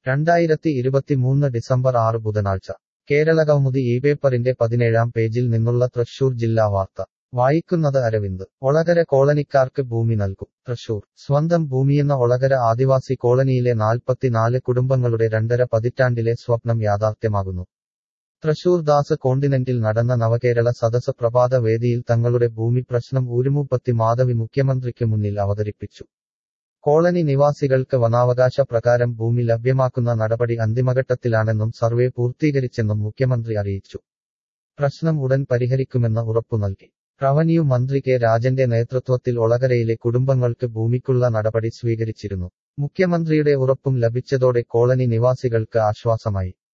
രണ്ടായിരത്തി ഇരുപത്തിമൂന്ന് ഡിസംബർ ആറ് ബുധനാഴ്ച കേരള കൗമുദി ഈ പേപ്പറിന്റെ പതിനേഴാം പേജിൽ നിന്നുള്ള തൃശൂർ ജില്ലാ വാർത്ത വായിക്കുന്നത് അരവിന്ദ് ഒളകര കോളനിക്കാർക്ക് ഭൂമി നൽകും തൃശൂർ സ്വന്തം ഭൂമിയെന്ന ഒളകര ആദിവാസി കോളനിയിലെ നാൽപ്പത്തിനാല് കുടുംബങ്ങളുടെ രണ്ടര പതിറ്റാണ്ടിലെ സ്വപ്നം യാഥാർത്ഥ്യമാകുന്നു തൃശൂർ ദാസ് കോണ്ടിനെന്റിൽ നടന്ന നവകേരള സദസ് പ്രഭാത വേദിയിൽ തങ്ങളുടെ ഭൂമി പ്രശ്നം ഊരുമൂപ്പത്തി മാധവി മുഖ്യമന്ത്രിക്ക് മുന്നിൽ അവതരിപ്പിച്ചു കോളനി നിവാസികൾക്ക് വനാവകാശ പ്രകാരം ഭൂമി ലഭ്യമാക്കുന്ന നടപടി അന്തിമഘട്ടത്തിലാണെന്നും സർവേ പൂർത്തീകരിച്ചെന്നും മുഖ്യമന്ത്രി അറിയിച്ചു പ്രശ്നം ഉടൻ പരിഹരിക്കുമെന്ന് ഉറപ്പു നൽകി റവന്യൂ മന്ത്രി കെ രാജന്റെ നേതൃത്വത്തിൽ ഒളകരയിലെ കുടുംബങ്ങൾക്ക് ഭൂമിക്കുള്ള നടപടി സ്വീകരിച്ചിരുന്നു മുഖ്യമന്ത്രിയുടെ ഉറപ്പും ലഭിച്ചതോടെ കോളനി നിവാസികൾക്ക് ആശ്വാസമായി